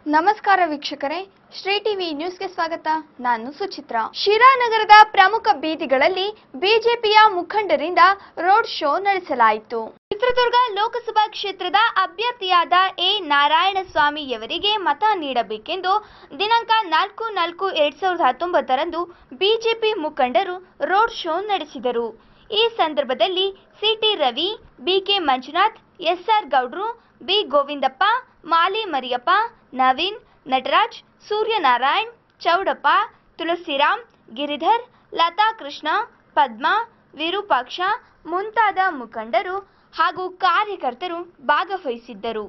ನಮಸ್ಕಾರ ವೀಕ್ಷಕರೇ ಶ್ರೀ ಟಿವಿ ನ್ಯೂಸ್ಗೆ ಸ್ವಾಗತ ನಾನು ಸುಚಿತ್ರ ಶಿರಾನಗರದ ಪ್ರಮುಖ ಬೀದಿಗಳಲ್ಲಿ ಬಿಜೆಪಿಯ ಮುಖಂಡರಿಂದ ರೋಡ್ ಶೋ ನಡೆಸಲಾಯಿತು ಚಿತ್ರದುರ್ಗ ಲೋಕಸಭಾ ಕ್ಷೇತ್ರದ ಅಭ್ಯರ್ಥಿಯಾದ ಎ ನಾರಾಯಣಸ್ವಾಮಿಯವರಿಗೆ ಮತ ನೀಡಬೇಕೆಂದು ದಿನಾಂಕ ನಾಲ್ಕು ನಾಲ್ಕು ಎರಡ್ ಸಾವಿರದ ಹತ್ತೊಂಬತ್ತರಂದು ಬಿಜೆಪಿ ಮುಖಂಡರು ರೋಡ್ ಶೋ ನಡೆಸಿದರು ಈ ಸಂದರ್ಭದಲ್ಲಿ C T Ravi B K Manjunath S R ಗೌಡ್ರು ಬಿ ಗೋವಿಂದಪ್ಪ ಮಾಲಿ ಮರಿಯಪ್ಪ ನವೀನ್ ನಟರಾಜ್ ಸೂರ್ಯನಾರಾಯಣ್ ಚೌಡಪ್ಪ ತುಳಸಿರಾಮ್ ಗಿರಿಧರ್ ಲತಾ ಕೃಷ್ಣ ಪದ್ಮಾ ವಿರೂಪಾಕ್ಷ ಮುಂತಾದ ಮುಖಂಡರು ಹಾಗೂ ಕಾರ್ಯಕರ್ತರು ಭಾಗವಹಿಸಿದ್ದರು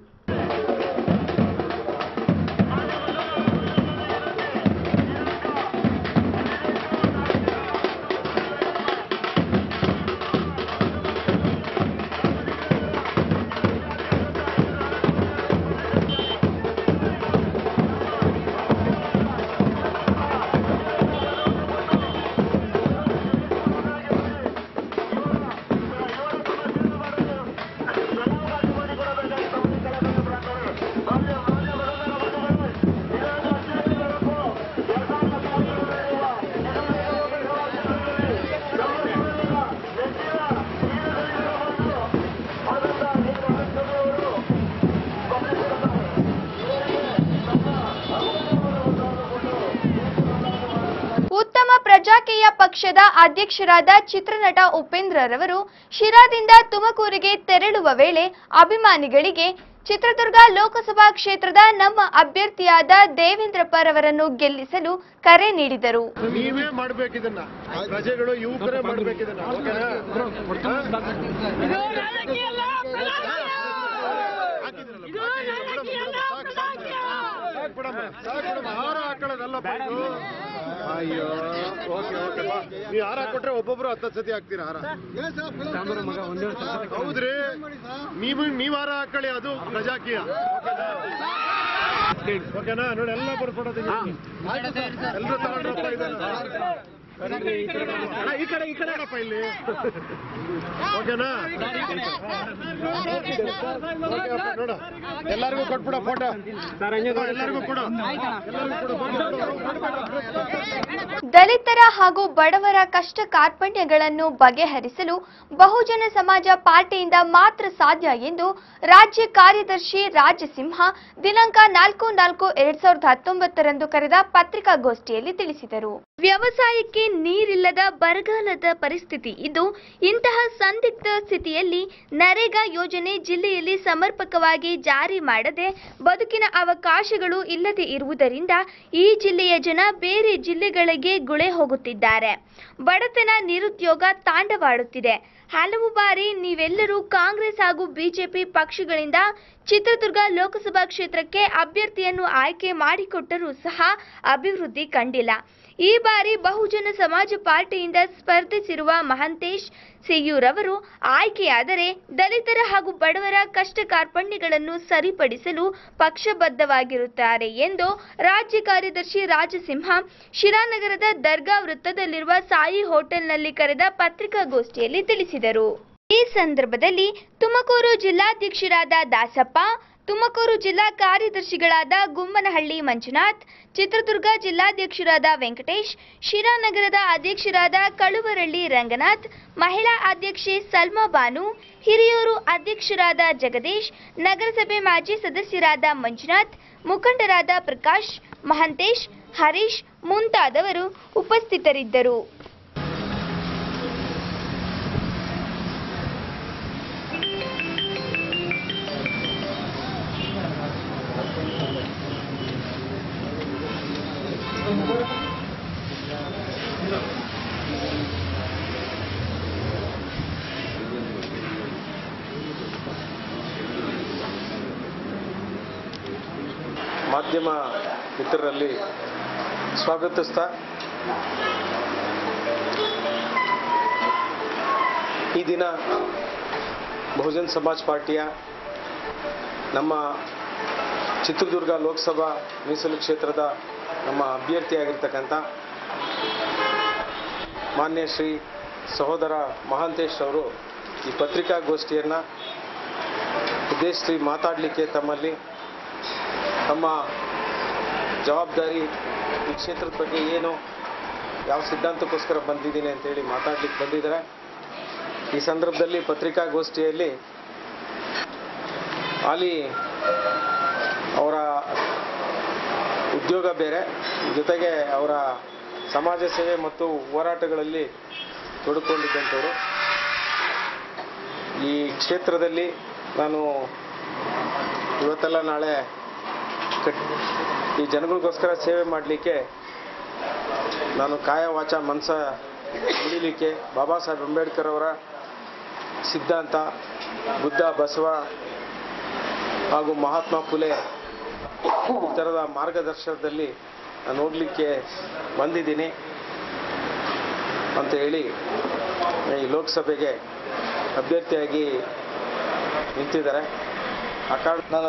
ಉತ್ತಮ ಪ್ರಜಾಕೀಯ ಪಕ್ಷದ ಅಧ್ಯಕ್ಷರಾದ ಚಿತ್ರನಟ ಉಪೇಂದ್ರರವರು ಶಿರಾದಿಂದ ತುಮಕೂರಿಗೆ ತೆರಳುವ ವೇಳೆ ಅಭಿಮಾನಿಗಳಿಗೆ ಚಿತ್ರದುರ್ಗ ಲೋಕಸಭಾ ಕ್ಷೇತ್ರದ ನಮ್ಮ ಅಭ್ಯರ್ಥಿಯಾದ ದೇವೇಂದ್ರಪ್ಪರವರನ್ನು ಗೆಲ್ಲಿಸಲು ಕರೆ ನೀಡಿದರು ನೀವೇ ಮಾಡ್ಬೇಕಿದನ್ನ ಪ್ರಜೆಗಳು ಯುವಕರೇ ಮಾಡ್ಬೇಕಿದನ್ನ ಓಕೆನಾ ಸಾಕ್ ಬಿಡಮ್ಮ, ಸಾಕ್ ಬಿಡಮ್ಮ. ಹಾರ ಹಾಕೊಳ್ಳೋದಲ್ಲಪ್ಪ ಇದು. ಅಯ್ಯೋ ಓಕೆ ಓಕೆ ಬಾ ನೀವು ಹಾರ ಕೊಟ್ರೆ ಒಬ್ಬೊಬ್ರು ಹತ್ತತ್ತು ಸತಿ ಹಾಕ್ತೀರಾ ಹಾರ ಹೌದ್ರಿ ನೀವು ನೀವು ಹಾರ ಹಾಕೊಳ್ಳಿ ಅದು ಪ್ರಜಾಕೀಯ ಓಕೆನಾ ನೋಡಿ ಎಲ್ಲ ಬರ್ಕೊಡೋದು ಎಲ್ಲರೂ ತಗೊಂಡ್ರಪ್ಪ ಇದನ್ನ ಅಣ್ಣ, ಈ ಕಡೆ ಈ ಕಡೆ ಅಪ್ಪ ಇಲ್ಲಿ ಓಕೆನಾ ಓಕೆ ಅಪ್ಪ, ನೋಡು ಎಲ್ಲರಿಗೂ ಕೊಟ್ಬಿಡ ಫೋಟೋ ಎಲ್ಲರಿಗೂ ಕೊಡು ಎಲ್ಲರಿಗೂ ಕೊಡು ದಲಿತರ ಹಾಗೂ ಬಡವರ ಕಷ್ಟ ಕಾರ್ಪಣ್ಯಗಳನ್ನು ಬಗೆಹರಿಸಲು ಬಹುಜನ ಸಮಾಜ ಪಾರ್ಟಿಯಿಂದ ಮಾತ್ರ ಸಾಧ್ಯ ಎಂದು ರಾಜ್ಯ ಕಾರ್ಯದರ್ಶಿ ರಾಜಸಿಂಹ ದಿನಾಂಕ ನಾಲ್ಕು ನಾಲ್ಕು ಎರಡ್ ಸಾವಿರದ ಹತ್ತೊಂಬತ್ತರಂದು ಕರೆದ ಪತ್ರಿಕಾಗೋಷ್ಠಿಯಲ್ಲಿ ತಿಳಿಸಿದರು ವ್ಯವಸಾಯಕ್ಕೆ ನೀರಿಲ್ಲದ ಬರಗಾಲದ ಪರಿಸ್ಥಿತಿ ಇದ್ದು ಇಂತಹ ಸಂದಿಗ್ಧ ಸ್ಥಿತಿಯಲ್ಲಿ ನರೇಗಾ ಯೋಜನೆ ಜಿಲ್ಲೆಯಲ್ಲಿ ಸಮರ್ಪಕವಾಗಿ ಜಾರಿ ಮಾಡದೆ ಬದುಕಿನ ಅವಕಾಶಗಳು ಇಲ್ಲದೆ ಇರುವುದರಿಂದ ಈ ಜಿಲ್ಲೆಯ ಜನ ಬೇರೆ ಜಿಲ್ಲೆಗಳಿಗೆ ಗುಳೆ ಹೋಗುತ್ತಿದ್ದಾರೆ ಬಡತನ ನಿರುದ್ಯೋಗ ತಾಂಡವಾಡುತ್ತಿದೆ ಹಲವು ಬಾರಿ ನೀವೆಲ್ಲರೂ ಕಾಂಗ್ರೆಸ್ ಹಾಗೂ ಬಿಜೆಪಿ ಪಕ್ಷಗಳಿಂದ ಚಿತ್ರದುರ್ಗ ಲೋಕಸಭಾ ಕ್ಷೇತ್ರಕ್ಕೆ ಅಭ್ಯರ್ಥಿಯನ್ನು ಆಯ್ಕೆ ಮಾಡಿಕೊಟ್ಟರೂ ಸಹ ಅಭಿವೃದ್ಧಿ ಕಂಡಿಲ್ಲ ಈ ಬಾರಿ ಬಹುಜನ ಸಮಾಜ ಪಾರ್ಟಿಯಿಂದ ಸ್ಪರ್ಧಿಸಿರುವ ಮಹಂತೇಶ್ ಸಿಯೂರವರು ಆಯ್ಕೆಯಾದರೆ ದಲಿತರ ಹಾಗೂ ಬಡವರ ಕಷ್ಟ ಕಾರ್ಪಣ್ಯಗಳನ್ನು ಸರಿಪಡಿಸಲು ಪಕ್ಷಬದ್ಧವಾಗಿರುತ್ತಾರೆ ಎಂದು ರಾಜ್ಯ ಕಾರ್ಯದರ್ಶಿ ರಾಜಸಿಂಹ ಶಿರಾನಗರದ ದರ್ಗಾ ವೃತ್ತದಲ್ಲಿರುವ ಸಾಯಿ ಹೋಟೆಲ್ನಲ್ಲಿ ಕರೆದ ಪತ್ರಿಕಾಗೋಷ್ಠಿಯಲ್ಲಿ ತಿಳಿಸಿದರು ಈ ಸಂದರ್ಭದಲ್ಲಿ ತುಮಕೂರು ಜಿಲ್ಲಾಧ್ಯಕ್ಷರಾದ ದಾಸಪ್ಪ ತುಮಕೂರು ಜಿಲ್ಲಾ ಕಾರ್ಯದರ್ಶಿಗಳಾದ ಗುಮ್ಮನಹಳ್ಳಿ ಮಂಜುನಾಥ್ ಚಿತ್ರದುರ್ಗ ಜಿಲ್ಲಾಧ್ಯಕ್ಷರಾದ ವೆಂಕಟೇಶ್ ಶಿರಾನಗರದ ಅಧ್ಯಕ್ಷರಾದ ಕಳುವರಳ್ಳಿ ರಂಗನಾಥ್ ಮಹಿಳಾ ಅಧ್ಯಕ್ಷೆ ಸಲ್ಮಾ ಬಾನು ಹಿರಿಯೂರು ಅಧ್ಯಕ್ಷರಾದ ಜಗದೀಶ್ ನಗರಸಭೆ ಮಾಜಿ ಸದಸ್ಯರಾದ ಮಂಜುನಾಥ್ ಮುಖಂಡರಾದ ಪ್ರಕಾಶ್ ಮಹಂತೇಶ್ ಹರೀಶ್ ಮುಂತಾದವರು ಉಪಸ್ಥಿತರಿದ್ದರು ಮಾಧ್ಯಮ ಮಿತ್ರರಲ್ಲಿ ಸ್ವಾಗತಿಸ್ತಾ ಈ ದಿನ ಬಹುಜನ್ ಸಮಾಜ್ ಪಾರ್ಟಿಯ ನಮ್ಮ ಚಿತ್ರದುರ್ಗ ಲೋಕಸಭಾ ಮೀಸಲು ಕ್ಷೇತ್ರದ ನಮ್ಮ ಅಭ್ಯರ್ಥಿಯಾಗಿರ್ತಕ್ಕಂಥ ಮಾನ್ಯ ಶ್ರೀ ಸಹೋದರ ಮಹಾಂತೇಶ್ ಅವರು ಈ ಪತ್ರಿಕಾಗೋಷ್ಠಿಯನ್ನು ಉದ್ದೇಶಿಸಿ ಮಾತಾಡಲಿಕ್ಕೆ ತಮ್ಮಲ್ಲಿ ತಮ್ಮ ಜವಾಬ್ದಾರಿ ಈ ಕ್ಷೇತ್ರದ ಬಗ್ಗೆ ಏನು ಯಾವ ಸಿದ್ಧಾಂತಕ್ಕೋಸ್ಕರ ಬಂದಿದ್ದೀನಿ ಅಂತೇಳಿ ಮಾತಾಡ್ಲಿಕ್ಕೆ ಬಂದಿದ್ದಾರೆ ಈ ಸಂದರ್ಭದಲ್ಲಿ ಪತ್ರಿಕಾಗೋಷ್ಠಿಯಲ್ಲಿ ಹಾಲಿ ಅವರ ಉದ್ಯೋಗ ಬೇರೆ ಜೊತೆಗೆ ಅವರ ಸಮಾಜ ಸೇವೆ ಮತ್ತು ಹೋರಾಟಗಳಲ್ಲಿ ತೊಡಕೊಂಡಿದ್ದಂಥವರು ಈ ಕ್ಷೇತ್ರದಲ್ಲಿ ನಾನು ಇವತ್ತೆಲ್ಲ ನಾಳೆ ಕಟ್ ಈ ಜನಗಳಿಗೋಸ್ಕರ ಸೇವೆ ಮಾಡಲಿಕ್ಕೆ ನಾನು ಕಾಯ ವಾಚ ಮನಸ ಉಳಿಲಿಕ್ಕೆ ಬಾಬಾ ಸಾಹೇಬ್ ಅಂಬೇಡ್ಕರ್ ಅವರ ಸಿದ್ಧಾಂತ ಬುದ್ಧ ಬಸವ ಹಾಗೂ ಮಹಾತ್ಮ ಫುಲೆ ಈ ಥರದ ಮಾರ್ಗದರ್ಶನದಲ್ಲಿ ನಾನು ಹೋಗ್ಲಿಕ್ಕೆ ಬಂದಿದ್ದೀನಿ ಅಂತ ಹೇಳಿ ಈ ಲೋಕಸಭೆಗೆ ಅಭ್ಯರ್ಥಿಯಾಗಿ ನಿಂತಿದ್ದಾರೆ ಆ ಕಾರಣ ನಾನು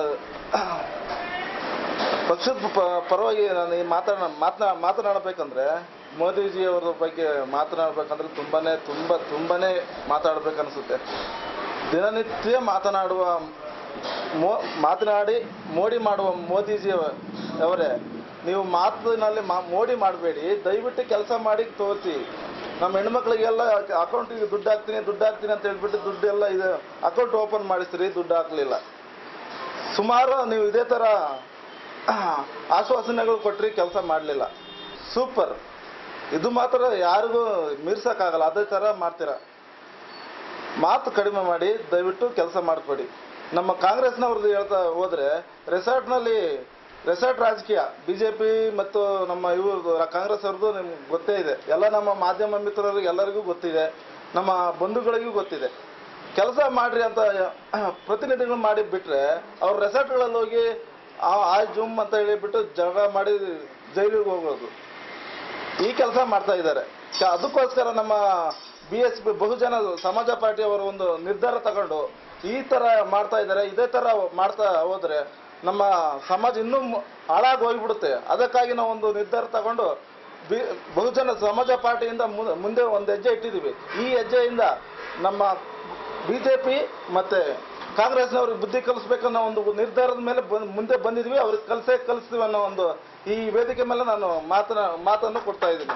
ಪಕ್ಷದ ಪ- ಪರವಾಗಿ ನಾನು ಈ ಮಾತನಾ ಮಾತನಾ ಮಾತನಾಡಬೇಕಂದ್ರೆ ಮೋದಿಜಿ ಅವರ ಬಗ್ಗೆ ಮಾತನಾಡಬೇಕಂದ್ರೆ ತುಂಬಾನೇ ತುಂಬ ತುಂಬಾನೇ ಮಾತಾಡ್ಬೇಕನ್ಸುತ್ತೆ ದಿನನಿತ್ಯ ಮಾತನಾಡುವ ಮೋ ಮಾತನಾಡಿ ಮೋಡಿ ಮಾಡುವ ಮೋದಿಜಿ ಅವ- ಅವರೇ ನೀವು ಮಾತಿನಲ್ಲಿ ಮಾ ಮೋಡಿ ಮಾಡಬೇಡಿ ದಯವಿಟ್ಟು ಕೆಲಸ ಮಾಡಿ ತೋರಿಸಿ ನಮ್ಮ ಹೆಣ್ಮಕ್ಳಿಗೆಲ್ಲ ಅಕೌಂಟಿಗೆ ದುಡ್ಡು ಹಾಕ್ತೀನಿ ದುಡ್ಡು ಹಾಕ್ತೀನಿ ಅಂತ ಹೇಳ್ಬಿಟ್ಟು ದುಡ್ಡು ಎಲ್ಲ ಇದು ಅಕೌಂಟ್ ಓಪನ್ ಮಾಡಿಸ್ರಿ ದುಡ್ಡು ಹಾಕ್ಲಿಲ್ಲ ಸುಮಾರು ನೀವು ಇದೇ ಥರ ಆಶ್ವಾಸನೆಗಳು ಕೊಟ್ರಿ ಕೆಲಸ ಮಾಡಲಿಲ್ಲ ಸೂಪರ್ ಇದು ಮಾತ್ರ ಯಾರಿಗೂ ಮೀರ್ಸಕ್ಕಾಗಲ್ಲ ಅದೇ ಥರ ಮಾಡ್ತೀರ ಮಾತು ಕಡಿಮೆ ಮಾಡಿ ದಯವಿಟ್ಟು ಕೆಲಸ ಮಾಡಿಕೊಡಿ ನಮ್ಮ ಕಾಂಗ್ರೆಸ್ನವ್ರದ್ದು ಹೇಳ್ತಾ ಹೋದ್ರೆ ರೆಸಾರ್ಟ್ನಲ್ಲಿ ರೆಸಾರ್ಟ್ ರಾಜಕೀಯ ಬಿ ಜೆ ಪಿ ಮತ್ತು ನಮ್ಮ ಇವ್ರದ್ದು ಕಾಂಗ್ರೆಸ್ ಅವ್ರದ್ದು ನಿಮ್ಗೆ ಗೊತ್ತೇ ಇದೆ ಎಲ್ಲ ನಮ್ಮ ಮಾಧ್ಯಮ ಮಿತ್ರರಿಗೆ ಎಲ್ಲರಿಗೂ ಗೊತ್ತಿದೆ ನಮ್ಮ ಬಂಧುಗಳಿಗೂ ಗೊತ್ತಿದೆ ಕೆಲಸ ಮಾಡ್ರಿ ಅಂತ ಪ್ರತಿನಿಧಿಗಳು ಮಾಡಿ ಬಿಟ್ರೆ ಅವ್ರ ರೆಸಾರ್ಟ್ಗಳಲ್ಲಿ ಹೋಗಿ ಆ ಆ ಜುಮ್ ಅಂತ ಹೇಳಿಬಿಟ್ಟು ಜಗಳ ಮಾಡಿ ಜೈಲಿಗೆ ಹೋಗೋದು ಈ ಕೆಲಸ ಮಾಡ್ತಾ ಇದ್ದಾರೆ ಕ- ಅದಕ್ಕೋಸ್ಕರ ನಮ್ಮ ಬಿ ಎಸ್ ಪಿ ಬಹುಜನ ಸಮಾಜ ಪಾರ್ಟಿಯವರು ಒಂದು ನಿರ್ಧಾರ ತಗೊಂಡು ಈ ತರ ಮಾಡ್ತಾ ಇದ್ದಾರೆ ಇದೇ ತರ ಮಾಡ್ತಾ ಹೋದ್ರೆ ನಮ್ಮ ಸಮಾಜ ಇನ್ನೂ ಮು- ಹಾಳಾಗಿ ಹೋಗ್ಬಿಡುತ್ತೆ ಅದಕ್ಕಾಗಿ ನಾವು ಒಂದು ನಿರ್ಧಾರ ತಗೊಂಡು ಬಿ ಬಹುಜನ ಸಮಾಜ ಪಾರ್ಟಿಯಿಂದ ಮು- ಮುಂದೆ ಒಂದು ಹೆಜ್ಜೆ ಇಟ್ಟಿದ್ದೀವಿ ಈ ಹೆಜ್ಜೆಯಿಂದ ನಮ್ಮ ಬಿ ಜೆ ಪಿ ಮತ್ತು ಕಾಂಗ್ರೆಸ್ನವ್ರಿಗೆ ಬುದ್ಧಿ ಕಲಿಸ್ಬೇಕನ್ನೋ ಒಂದು ನಿರ್ಧಾರದ ಮೇಲೆ ಬಂದ್ ಮುಂದೆ ಬಂದಿದ್ವಿ ಅವ್ರಿಗೆ ಕಲಿಸೇ ಕಲಿಸ್ತೀವಿ ಅನ್ನೋ ಒಂದು ಈ ವೇದಿಕೆ ಮೇಲೆ ನಾನು ಮಾತನ ಮಾತನ್ನು ಕೊಡ್ತಾ ಇದ್ದೀನಿ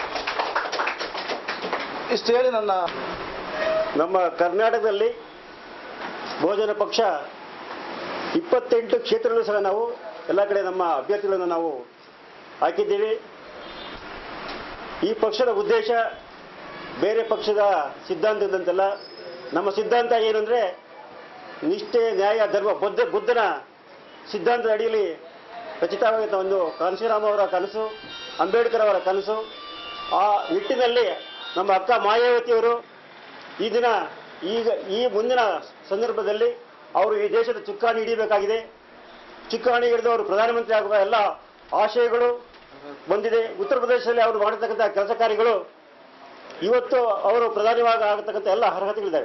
ಇಷ್ಟು ಹೇಳಿ ನನ್ನ ನಮ್ಮ ಕರ್ನಾಟಕದಲ್ಲಿ ಬಹುಜನ ಪಕ್ಷ ಇಪ್ಪತ್ತೆಂಟು ಕ್ಷೇತ್ರಗಳು ಸಹ ನಾವು ಎಲ್ಲ ಕಡೆ ನಮ್ಮ ಅಭ್ಯರ್ಥಿಗಳನ್ನು ನಾವು ಹಾಕಿದ್ದೀವಿ ಈ ಪಕ್ಷದ ಉದ್ದೇಶ ಬೇರೆ ಪಕ್ಷದ ಸಿದ್ಧಾಂತದಂತೆಲ್ಲ ನಮ್ಮ ಸಿದ್ಧಾಂತ ಏನಂದರೆ ನಿಷ್ಠೆ ನ್ಯಾಯ ಧರ್ಮ ಬುದ್ಧ ಬುದ್ಧನ ಸಿದ್ಧಾಂತದ ಅಡಿಯಲ್ಲಿ ರಚಿತವಾಗಿದ್ದ ಒಂದು ಕಾಂಶಿರಾಮ್ ಅವರ ಕನಸು ಅಂಬೇಡ್ಕರ್ ಅವರ ಕನಸು ಆ ನಿಟ್ಟಿನಲ್ಲಿ ನಮ್ಮ ಅಕ್ಕ ಮಾಯಾವತಿಯವರು ಈ ದಿನ ಈಗ ಈ ಮುಂದಿನ ಸಂದರ್ಭದಲ್ಲಿ ಅವರು ಈ ದೇಶದ ಚುಕ್ಕಾಣಿ ಹಿಡಿಯಬೇಕಾಗಿದೆ ಚುಕ್ಕಾಣಿ ಹಿಡಿದು ಅವರು ಪ್ರಧಾನಮಂತ್ರಿ ಆಗುವ ಎಲ್ಲ ಆಶಯಗಳು ಬಂದಿದೆ ಉತ್ತರ ಪ್ರದೇಶದಲ್ಲಿ ಅವರು ಮಾಡತಕ್ಕಂಥ ಕೆಲಸ ಕಾರ್ಯಗಳು ಇವತ್ತು ಅವರು ಪ್ರಧಾನವಾಗಿ ಆಗತಕ್ಕಂಥ ಎಲ್ಲ ಅರ್ಹತೆಗಳಿದ್ದಾವೆ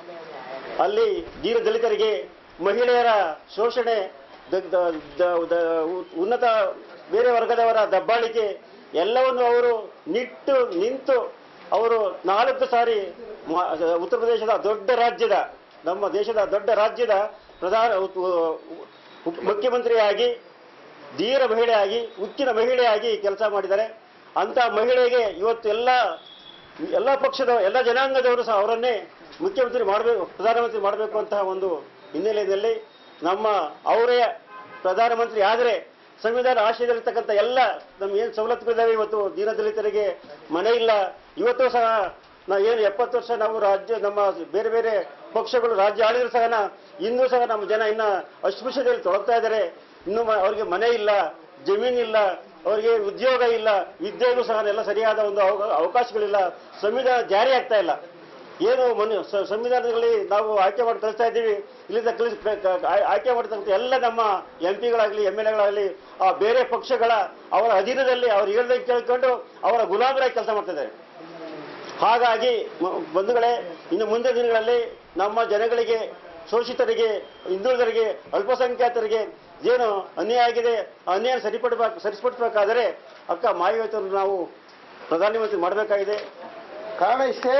ಅಲ್ಲಿ ದೀನ ದಲಿತರಿಗೆ ಮಹಿಳೆಯರ ಶೋಷಣೆ ದ- ದ- ದ- ದ- ಉನ್ನತ ಬೇರೆ ವರ್ಗದವರ ದಬ್ಬಾಳಿಕೆ ಎಲ್ಲವನ್ನು ಅವರು ನಿಟ್ಟು ನಿಂತು ಅವರು ನಾಲ್ಕು ಸಾರಿ ಮ- ಉತ್ತರ ಪ್ರದೇಶದ ದೊಡ್ಡ ರಾಜ್ಯದ ನಮ್ಮ ದೇಶದ ದೊಡ್ಡ ರಾಜ್ಯದ ಪ್ರಧಾನ ಉ- ಉ- ಉಪ- ಮುಖ್ಯಮಂತ್ರಿಯಾಗಿ ಧೀರ ಮಹಿಳೆಯಾಗಿ ಉಕ್ಕಿನ ಮಹಿಳೆಯಾಗಿ ಕೆಲಸ ಮಾಡಿದ್ದಾರೆ ಅಂತ ಮಹಿಳೆಗೆ ಇವತ್ತು ಎಲ್ಲ ಎಲ್ಲ ಪಕ್ಷದ ಎಲ್ಲ ಜನಾಂಗದವರು ಸಹ ಅವರನ್ನೇ ಮುಖ್ಯಮಂತ್ರಿ ಮಾಡಬೇಕು ಪ್ರಧಾನಮಂತ್ರಿ ಮಾಡಬೇಕು ಅಂತಹ ಒಂದು ಹಿನ್ನೆಲೆಯಲ್ಲಿ ನಮ್ಮ ಅವರೇ ಪ್ರಧಾನಮಂತ್ರಿ ಆದರೆ ಸಂವಿಧಾನ ಆಶಯದಲ್ಲಿರ್ತಕ್ಕಂಥ ಎಲ್ಲ ನಮ್ಮ ಏನು ಸವಲತ್ತುಗಳಿದ್ದಾವೆ ಇವತ್ತು ದೀನದಲಿತರಿಗೆ ಮನೆ ಇಲ್ಲ ಇವತ್ತು ಸಹ ನಾವು ಏನು ಎಪ್ಪತ್ತು ವರ್ಷ ನಾವು ರಾಜ್ಯ ನಮ್ಮ ಬೇರೆ ಬೇರೆ ಪಕ್ಷಗಳು ರಾಜ್ಯ ಆಳಿದ್ರು ಸಹ ನಾ- ಇನ್ನೂ ಸಹ ನಮ್ಮ ಜನ ಇನ್ನ ಅಸ್ಪೃಶ್ಯತೆಯಲ್ಲಿ ತೊಡಗ್ತಾ ಇದ್ದಾರೆ ಇನ್ನು ಮ- ಅವ್ರಿಗೆ ಮನೆ ಇಲ್ಲ ಜಮೀನಿಲ್ಲ ಅವರಿಗೆ ಉದ್ಯೋಗ ಇಲ್ಲ ವಿದ್ಯೆಗೂ ಸಹ ಎಲ್ಲ ಸರಿಯಾದ ಒಂದು ಅವ- ಅವಕಾಶಗಳಿಲ್ಲ ಸಂವಿಧಾನ ಜಾರಿ ಆಗ್ತಾ ಇಲ್ಲ ಏನು ಮನು ಸ- ಸಂವಿಧಾನದಲ್ಲಿ ನಾವು ಆಯ್ಕೆ ಮಾಡಿ ಕಳಿಸ್ತಾ ಇದ್ದೀವಿ ಇಲ್ಲಿಂದ ಕಳಿಸ್ ಕ- ಕ- ಆಯ್- ಆಯ್ಕೆ ಮಾಡತಕ್ಕಂಥ ಎಲ್ಲ ನಮ್ಮ ಎಂ ಪಿಗಳಾಗಲಿ ಎಮ್ ಎಲ್ ಎಗಳಾಗಲಿ ಆ ಬೇರೆ ಪಕ್ಷಗಳ ಅವರ ಅಧೀನದಲ್ಲಿ ಅವ್ರು ಹೇಳ್ದಂಗೆ ಕೇಳ್ಕೊಂಡು ಅವರ ಗುಲಾಮರಾಗಿ ಕೆಲಸ ಮಾಡ್ತಾ ಇದ್ದಾರೆ ಹಾಗಾಗಿ ಮ- ಬಂಧುಗಳೇ ಇನ್ನು ಮುಂದಿನ ದಿನಗಳಲ್ಲಿ ನಮ್ಮ ಜನಗಳಿಗೆ ಶೋಷಿತರಿಗೆ ಹಿಂದುಳಿದರಿಗೆ ಅಲ್ಪಸಂಖ್ಯಾತರಿಗೆ ಏನು ಅನ್ಯಾಯ ಆಗಿದೆ ಆ ಅನ್ಯಾಯ ಸರಿಪಡಬೇಕು ಸರಿಪಡಿಸಬೇಕಾದರೆ ಅಕ್ಕ ಮಾಯಾವತಿಯನ್ನು ನಾವು ಪ್ರಧಾನಮಂತ್ರಿ ಮಾಡಬೇಕಾಗಿದೆ ಕಾರಣ ಇಷ್ಟೇ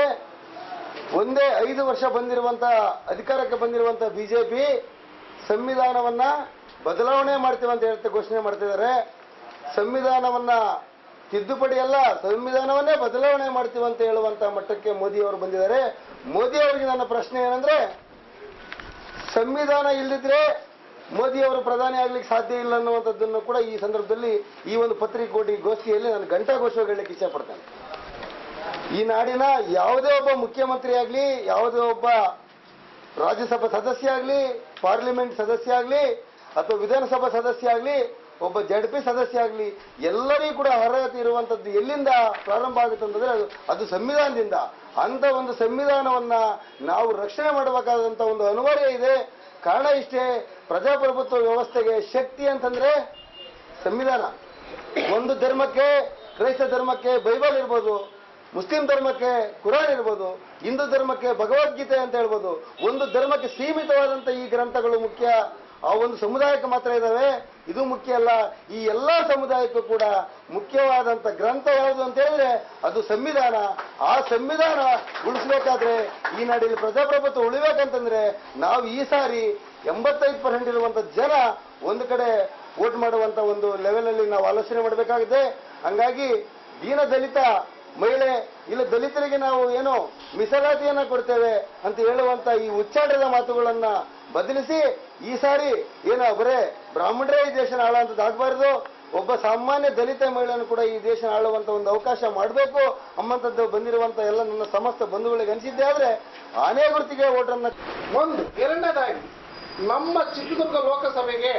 ಒಂದೇ ಐದು ವರ್ಷ ಬಂದಿರುವಂತ ಅಧಿಕಾರಕ್ಕೆ ಬಂದಿರುವಂತ ಬಿಜೆಪಿ ಸಂವಿಧಾನವನ್ನ ಬದಲಾವಣೆ ಮಾಡ್ತೀವಿ ಅಂತ ಹೇಳ್ತಾ ಘೋಷಣೆ ಮಾಡ್ತಿದ್ದಾರೆ ಸಂವಿಧಾನವನ್ನ ತಿದ್ದುಪಡಿ ಅಲ್ಲ ಸಂವಿಧಾನವನ್ನೇ ಬದಲಾವಣೆ ಮಾಡ್ತೀವಿ ಅಂತ ಹೇಳುವಂತ ಮಟ್ಟಕ್ಕೆ ಮೋದಿ ಅವರು ಬಂದಿದ್ದಾರೆ ಮೋದಿ ಅವರಿಗೆ ನನ್ನ ಪ್ರಶ್ನೆ ಏನಂದ್ರೆ ಸಂವಿಧಾನ ಇಲ್ಲದಿದ್ರೆ ಮೋದಿ ಅವರು ಪ್ರಧಾನಿ ಆಗ್ಲಿಕ್ಕೆ ಸಾಧ್ಯ ಇಲ್ಲ ಅನ್ನುವಂಥದ್ದನ್ನು ಕೂಡ ಈ ಸಂದರ್ಭದಲ್ಲಿ ಈ ಒಂದು ಪತ್ರಿಕೋಟಿ ಗೋಷ್ಠಿಯಲ್ಲಿ ನಾನು ಘಂಟಾಘೋಷವಾಗಿ ಹೇಳಲಿಕ್ಕೆ ಇಚ್ಛೆ ಪಡ್ತೇನೆ ಈ ನಾಡಿನ ಯಾವುದೇ ಒಬ್ಬ ಮುಖ್ಯಮಂತ್ರಿ ಆಗ್ಲಿ ಯಾವುದೇ ಒಬ್ಬ ರಾಜ್ಯಸಭಾ ಸದಸ್ಯ ಆಗ್ಲಿ ಪಾರ್ಲಿಮೆಂಟ್ ಸದಸ್ಯ ಆಗ್ಲಿ ಅಥವಾ ವಿಧಾನಸಭಾ ಸದಸ್ಯ ಆಗ್ಲಿ ಒಬ್ಬ ಜಡ್ ಪಿ ಸದಸ್ಯ ಆಗ್ಲಿ ಎಲ್ಲರಿಗೂ ಕೂಡ ಅರ್ಹತೆ ಇರುವಂತದ್ದು ಎಲ್ಲಿಂದ ಪ್ರಾರಂಭ ಆಗುತ್ತೆ ಅಂತಂದ್ರೆ ಅದು ಅದು ಸಂವಿಧಾನದಿಂದ ಅಂತ ಒಂದು ಸಂವಿಧಾನವನ್ನ ನಾವು ರಕ್ಷಣೆ ಮಾಡಬೇಕಾದಂತ ಒಂದು ಅನಿವಾರ್ಯ ಇದೆ ಕಾರಣ ಇಷ್ಟೇ ಪ್ರಜಾಪ್ರಭುತ್ವ ವ್ಯವಸ್ಥೆಗೆ ಶಕ್ತಿ ಅಂತಂದ್ರೆ ಸಂವಿಧಾನ ಒಂದು ಧರ್ಮಕ್ಕೆ ಕ್ರೈಸ್ತ ಧರ್ಮಕ್ಕೆ ಬೈಬಲ್ ಇರ್ಬೋದು ಮುಸ್ಲಿಂ ಧರ್ಮಕ್ಕೆ ಕುರಾನ್ ಇರ್ಬೋದು ಹಿಂದೂ ಧರ್ಮಕ್ಕೆ ಭಗವದ್ಗೀತೆ ಅಂತ ಹೇಳ್ಬೋದು ಒಂದು ಧರ್ಮಕ್ಕೆ ಸೀಮಿತವಾದಂತ ಈ ಗ್ರಂಥಗಳು ಮುಖ್ಯ ಆ ಒಂದು ಸಮುದಾಯಕ್ಕೆ ಮಾತ್ರ ಇದಾವೆ ಇದು ಮುಖ್ಯ ಅಲ್ಲ ಈ ಎಲ್ಲಾ ಸಮುದಾಯಕ್ಕೂ ಕೂಡ ಮುಖ್ಯವಾದಂತ ಗ್ರಂಥ ಯಾವುದು ಅಂತ ಹೇಳಿದ್ರೆ ಅದು ಸಂವಿಧಾನ ಆ ಸಂವಿಧಾನ ಉಳಿಸ್ಬೇಕಾದ್ರೆ ಈ ನಾಡಿನಲ್ಲಿ ಪ್ರಜಾಪ್ರಭುತ್ವ ಉಳಿಬೇಕಂತಂದ್ರೆ ನಾವು ಈ ಸಾರಿ ಎಂಬತ್ತೈದು ಪರ್ಸೆಂಟ್ ಇರುವಂತ ಜನ ಒಂದು ಕಡೆ ವೋಟ್ ಮಾಡುವಂತ ಒಂದು ಲೆವೆಲ್ ಅಲ್ಲಿ ನಾವು ಆಲೋಚನೆ ಮಾಡಬೇಕಾಗಿದೆ ಹಂಗಾಗಿ ದೀನ ದಲಿತ ಮಹಿಳೆ ಇಲ್ಲ ದಲಿತರಿಗೆ ನಾವು ಏನು ಮೀಸಲಾತಿಯನ್ನ ಕೊಡ್ತೇವೆ ಅಂತ ಹೇಳುವಂತ ಈ ಉಚ್ಚಾಟದ ಮಾತುಗಳನ್ನ ಬದಲಿಸಿ ಈ ಸಾರಿ ಏನು ಬರೇ ಬ್ರಾಹ್ಮಣರೇ ಈ ದೇಶನ ಆಳುವಂಥದ್ದು ಆಗಬಾರ್ದು ಒಬ್ಬ ಸಾಮಾನ್ಯ ದಲಿತ ಮಹಿಳೆಯನ್ನು ಕೂಡ ಈ ದೇಶ ಆಳುವಂತ ಒಂದು ಅವಕಾಶ ಮಾಡಬೇಕು ಅಮ್ಮಂತದ್ದು ಬಂದಿರುವಂತ ಎಲ್ಲ ನನ್ನ ಸಮಸ್ತ ಬಂಧುಗಳಿಗೆ ಅನಿಸಿದ್ದೆ ಆದ್ರೆ ಆನೆ ಗುರುತಿಗೆ ಓಟನ್ನ ಒಂದು ಎರಡನೇದಾಗಿ ನಮ್ಮ ಚಿತ್ರದುರ್ಗ ಲೋಕಸಭೆಗೆ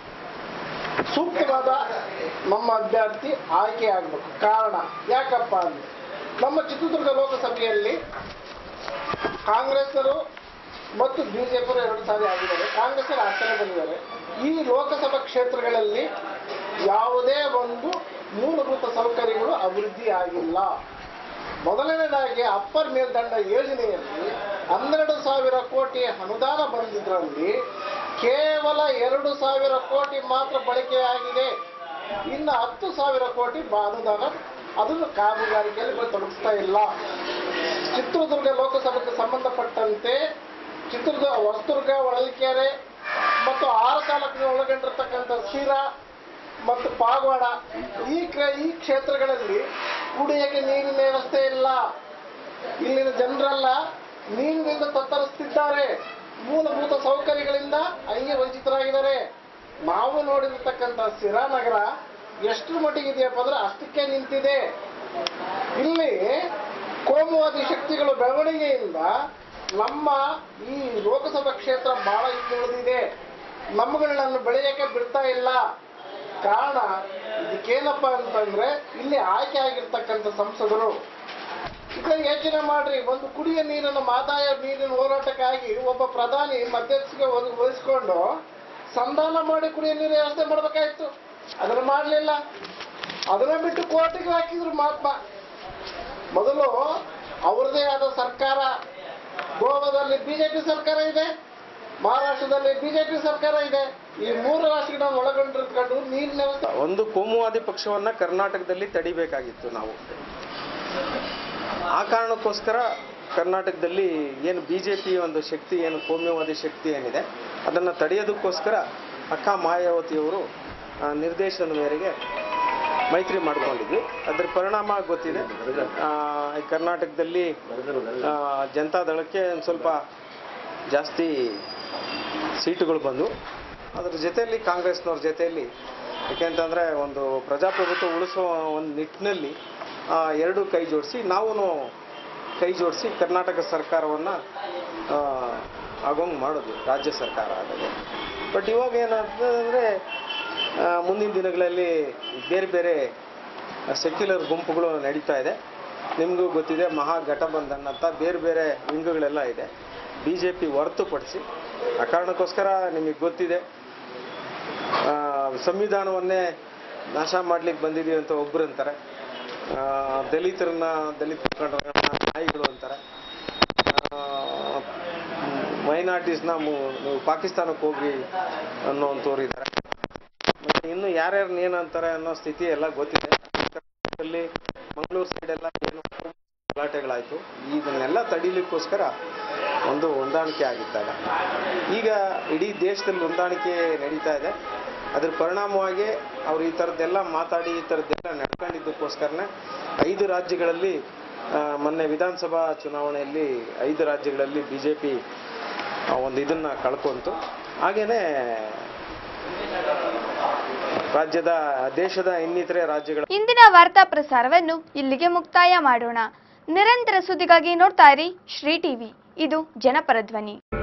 ಸೂಕ್ತವಾದ ನಮ್ಮ ಅಭ್ಯರ್ಥಿ ಆಯ್ಕೆ ಆಗಬೇಕು ಕಾರಣ ಯಾಕಪ್ಪ ಅಂದ್ರೆ ನಮ್ಮ ಚಿತ್ರದುರ್ಗ ಲೋಕಸಭೆಯಲ್ಲಿ ಕಾಂಗ್ರೆಸ್ಸರು ಮತ್ತು ಬಿಜೆಪಿಯವರು ಎರಡು ಸಾರಿ ಆಗಿದ್ದಾರೆ ಕಾಂಗ್ರೆಸ್ಸರು ಆಚರಣೆ ಬಂದಿದ್ದಾರೆ ಈ ಲೋಕಸಭಾ ಕ್ಷೇತ್ರಗಳಲ್ಲಿ ಯಾವುದೇ ಒಂದು ಮೂಲಭೂತ ಸೌಕರ್ಯಗಳು ಅಭಿವೃದ್ಧಿ ಆಗಿಲ್ಲ ಮೊದಲನೇದಾಗಿ ಅಪ್ಪರ್ ಮೇಲ್ದಂಡ ಯೋಜನೆಯಲ್ಲಿ ಹನ್ನೆರಡು ಸಾವಿರ ಕೋಟಿ ಅನುದಾನ ಬಂದಿದ್ರಲ್ಲಿ ಕೇವಲ ಎರಡು ಸಾವಿರ ಕೋಟಿ ಮಾತ್ರ ಬಳಕೆಯಾಗಿದೆ ಇನ್ನು ಹತ್ತು ಸಾವಿರ ಕೋಟಿ ಬ- ಅನುದಾನ ಅದನ್ನು ಕಾಮಗಾರಿಕೆಯಲ್ಲಿ ತೊಡಗಿಸ್ತಾ ಇಲ್ಲ ಚಿತ್ರದುರ್ಗ ಲೋಕಸಭೆಗೆ ಸಂಬಂಧಪಟ್ಟಂತೆ ಚಿತ್ರದುರ್ಗ ಹೊಸದುರ್ಗ ಹೊಳಲ್ಕೆರೆ ಮತ್ತು ಆರು ತಾಲೂಕಿನ ಒಳಗೊಂಡಿರ್ತಕ್ಕಂಥ ಶಿರಾ ಮತ್ತು ಪಾಗವಾಡ ಈ ಕ್ರ- ಈ ಕ್ಷೇತ್ರಗಳಲ್ಲಿ ಕುಡಿಯಕ್ಕೆ ನೀರಿನ ವ್ಯವಸ್ಥೆ ಇಲ್ಲ ಇಲ್ಲಿನ ಜನರೆಲ್ಲ ನೀರಿನಿಂದ ತತ್ತರಿಸ್ತಿದ್ದಾರೆ ಮೂಲಭೂತ ಸೌಕರ್ಯಗಳಿಂದ ಹಂಗೆ ವಂಚಿತರಾಗಿದ್ದಾರೆ ನಾವು ನೋಡಿರ್ತಕ್ಕಂಥ ಸಿರಾ ನಗರ ಎಷ್ಟು ಮಟ್ಟಿಗೆ ಇದೆಯಪ್ಪ ಅಂದ್ರೆ ಅಷ್ಟಕ್ಕೆ ನಿಂತಿದೆ ಇಲ್ಲಿ ಕೋಮುವಾದಿ ಶಕ್ತಿಗಳು ಬೆಳವಣಿಗೆಯಿಂದ ನಮ್ಮ ಈ ಲೋಕಸಭಾ ಕ್ಷೇತ್ರ ಬಹಳ ಹಿಂದುಳಿದಿದೆ ನಮ್ಮಗಳನ್ನ ಬೆಳೆಯಕ್ಕೆ ಬಿಡ್ತಾ ಇಲ್ಲ ಕಾರಣ ಇದಕ್ಕೇನಪ್ಪ ಅಂತಂದ್ರೆ ಇಲ್ಲಿ ಆಯ್ಕೆ ಆಗಿರ್ತಕ್ಕಂಥ ಸಂಸದರು ಈಗ ಯೋಚನೆ ಮಾಡ್ರಿ ಒಂದು ಕುಡಿಯ ನೀರನ್ನು ಮಾದಾಯ ನೀರಿನ ಹೋರಾಟಕ್ಕಾಗಿ ಒಬ್ಬ ಪ್ರಧಾನಿ ಮಧ್ಯಸ್ಥಿಗೆ ವಹಿಸ್- ವಹಿಸ್ಕೊಂಡು ಸಂಧಾನ ಮಾಡಿ ಕುಡಿಯ ನೀರು ವ್ಯವಸ್ಥೆ ಮಾಡ್ಬೇಕಾಯ್ತು ಅದನ್ನ ಮಾಡಲಿಲ್ಲ ಅದನ್ನ ಬಿಟ್ಟು ಕೋರ್ಟಿಗೆ ಹಾಕಿದ್ರು ಮಹಾತ್ಮ ಮೊದಲು ಅವ್ರದೇ ಆದ ಸರ್ಕಾರ ಗೋವಾದಲ್ಲಿ ಬಿಜೆಪಿ ಸರ್ಕಾರ ಇದೆ ಮಹಾರಾಷ್ಟ್ರದಲ್ಲಿ ಬಿಜೆಪಿ ಸರ್ಕಾರ ಇದೆ ಈ ಮೂರು ರಾಷ್ಟ್ರಗಳನ್ನ ಒಳಗೊಂಡಿರ್ಕೊಂಡು ನೀರಿನ ವ್ಯವಸ್ಥೆ ಒಂದು ಕೋಮುವಾದಿ ಪಕ್ಷವನ್ನ ಕರ್ನಾಟಕದಲ್ಲಿ ತಡಿಬೇಕಾಗಿತ್ತು ನಾವು ಆ ಕಾರಣಕ್ಕೋಸ್ಕರ ಕರ್ನಾಟಕದಲ್ಲಿ ಏನು ಬಿ ಜೆ ಪಿ ಒಂದು ಶಕ್ತಿ ಏನು ಕೋಮ್ಯವಾದಿ ಶಕ್ತಿ ಏನಿದೆ ಅದನ್ನು ತಡೆಯೋದಕ್ಕೋಸ್ಕರ ಅಕ್ಕ ಮಾಯಾವತಿಯವರು ಆ, ನಿರ್ದೇಶನದ ಮೇರೆಗೆ ಮೈತ್ರಿ ಮಾಡ್ಕೊಂಡಿದ್ವಿ ಅದರ ಪರಿಣಾಮ ಗೊತ್ತಿದೆ ಆ, ಈ ಕರ್ನಾಟಕದಲ್ಲಿ ಆ, ಜನತಾದಳಕ್ಕೆ ಒಂದು ಸ್ವಲ್ಪ ಜಾಸ್ತಿ ಸೀಟುಗಳು ಬಂದು ಅದ್ರ ಜೊತೆಯಲ್ಲಿ ಕಾಂಗ್ರೆಸ್ನವ್ರ ಜೊತೆಯಲ್ಲಿ ಯಾಕೆಂತಂದರೆ ಒಂದು ಪ್ರಜಾಪ್ರಭುತ್ವ ಉಳಿಸುವ ಒಂದು ನಿಟ್ಟಿನಲ್ಲಿ ಆ, ಎರಡೂ ಕೈ ಜೋಡಿಸಿ ನಾವು ಕೈ ಜೋಡಿಸಿ ಕರ್ನಾಟಕ ಸರ್ಕಾರವನ್ನು ಆಗೋಂಗೆ ಮಾಡಿದ್ವಿ ರಾಜ್ಯ ಸರ್ಕಾರ ಆದಾಗ ಬಟ್ ಇವಾಗ ಏನಾಗ್ತದೆ ಅಂದರೆ ಮುಂದಿನ ದಿನಗಳಲ್ಲಿ ಬೇರೆ ಬೇರೆ ಸೆಕ್ಯುಲರ್ ಗುಂಪುಗಳು ನಡೀತಾ ಇದೆ ನಿಮಗೂ ಗೊತ್ತಿದೆ ಮಹಾಗಠಬಂಧನ್ ಅಂತ ಬೇರೆ ಬೇರೆ ವಿಂಗಗಳೆಲ್ಲ ಇದೆ ಬಿ ಜೆ ಪಿ ಹೊರತುಪಡಿಸಿ ಆ ಕಾರಣಕ್ಕೋಸ್ಕರ ನಿಮಗೆ ಗೊತ್ತಿದೆ ಆ, ಸಂವಿಧಾನವನ್ನೇ ನಾಶ ಮಾಡ್ಲಿಕ್ಕೆ ಬಂದಿದ್ದೀವಿ ಅಂತ ಒಬ್ರು ಅಂತಾರೆ ಆ, ದಲಿತರನ್ನ ದಲಿತ ಮುಖಂಡರನ್ನ ನಾಯಿಗಳು ಅಂತಾರೆ ಮೈನಾರಿಟೀಸ್ನ ನೀವು ಪಾಕಿಸ್ತಾನಕ್ಕೆ ಹೋಗಿ ಅನ್ನೋಂಥವ್ರು ಇದ್ದಾರೆ ಮತ್ತೆ ಇನ್ನು ಯಾರ್ಯಾರು ಏನು ಅಂತಾರೆ ಅನ್ನೋ ಸ್ಥಿತಿ ಎಲ್ಲ ಗೊತ್ತಿದೆ ಕರ್ನಾಟಕದಲ್ಲಿ ಮಂಗಳೂರು ಸೈಡ್ ಎಲ್ಲ ಏನು ಗಲಾಟೆಗಳಾಯಿತು ಇದನ್ನೆಲ್ಲ ತಡೀಲಿಕ್ಕೋಸ್ಕರ ಒಂದು ಹೊಂದಾಣಿಕೆ ಆಗಿದ್ದಾಗ ಈಗ ಇಡೀ ದೇಶದಲ್ಲಿ ಹೊಂದಾಣಿಕೆ ನಡೀತಾ ಇದೆ ಅದ್ರ ಪರಿಣಾಮವಾಗಿ ಅವ್ರು ಈ ಥರದ್ದೆಲ್ಲ ಮಾತಾಡಿ ಈ ಥರದ್ದೆಲ್ಲ ನಡ್ಕೊಂಡಿದ್ದಕ್ಕೋಸ್ಕರನೇ ಐದು ರಾಜ್ಯಗಳಲ್ಲಿ ಆ, ಮೊನ್ನೆ ವಿಧಾನಸಭಾ ಚುನಾವಣೆಯಲ್ಲಿ ಐದು ರಾಜ್ಯಗಳಲ್ಲಿ ಬಿ ಜೆ ಪಿ ಒಂದು ಇದನ್ನ ಕಳ್ಕೊಂತು ಹಾಗೇನೆ ರಾಜ್ಯದ ದೇಶದ ಇನ್ನಿತರೆ ರಾಜ್ಯಗಳ ಇಂದಿನ ವಾರ್ತಾ ಪ್ರಸಾರವನ್ನು ಇಲ್ಲಿಗೆ ಮುಕ್ತಾಯ ಮಾಡೋಣ ನಿರಂತರ ಸುದ್ದಿಗಾಗಿ ನೋಡ್ತಾ ಇರಿ ಶ್ರೀ ಟಿವಿ ಇದು ಜನಪರ ಧ್ವನಿ